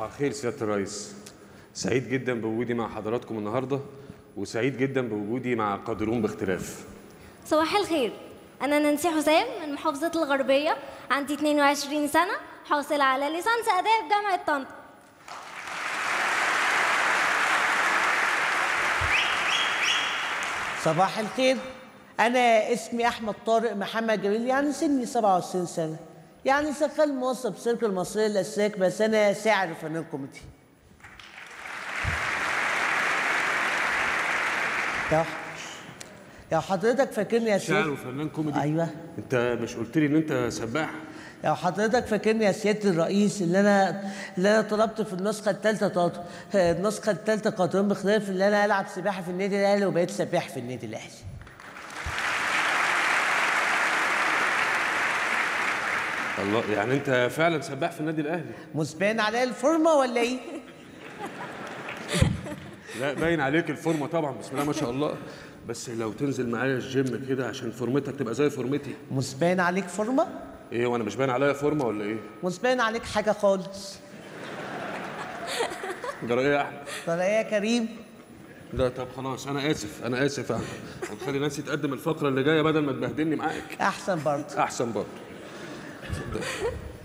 الخير سيادة الرئيس سعيد جدا بوجودي مع حضراتكم النهارده وسعيد جدا بوجودي مع قادرون باختلاف صباح الخير أنا نانسي حسام من محافظة الغربية عندي 22 سنة حاصلة على ليسانس آداب جامعة طنطا صباح الخير أنا اسمي أحمد طارق محمد جميل يعني سني 27 سنة يعني شغال موظف شركة المصرية للأسلاك بس أنا ساعر فنان كوميدي يا يا حضرتك فاكرني يا شاعر سيادة وفنان كوميدي أيوه انت مش قلت لي ان انت سباح لو حضرتك فاكرني يا سياده الرئيس اللي انا اللي انا طلبت في النسخه الثالثه طاط النسخه الثالثه قانون بخلاف اللي انا العب سباحه في النادي الاهلي وبقيت سباح في النادي الاهلي الله يعني انت فعلا سباح في النادي الاهلي مش باين عليا الفورمه ولا ايه؟ لا باين عليك الفورمه طبعا بسم الله ما شاء الله بس لو تنزل معايا الجيم كده عشان فورمتك تبقى زي فورمتي مش باين عليك فورمه؟ ايه وانا مش باين عليا فورمه ولا ايه مش باين عليك حاجه خالص جرى ايه يا احمد ترى ايه يا كريم؟ لا طب خلاص انا اسف انا اسف يا احمد هنخلي نانسي تقدم الفقره اللي جايه بدل ما تبهدلني معاك احسن برضه احسن برضه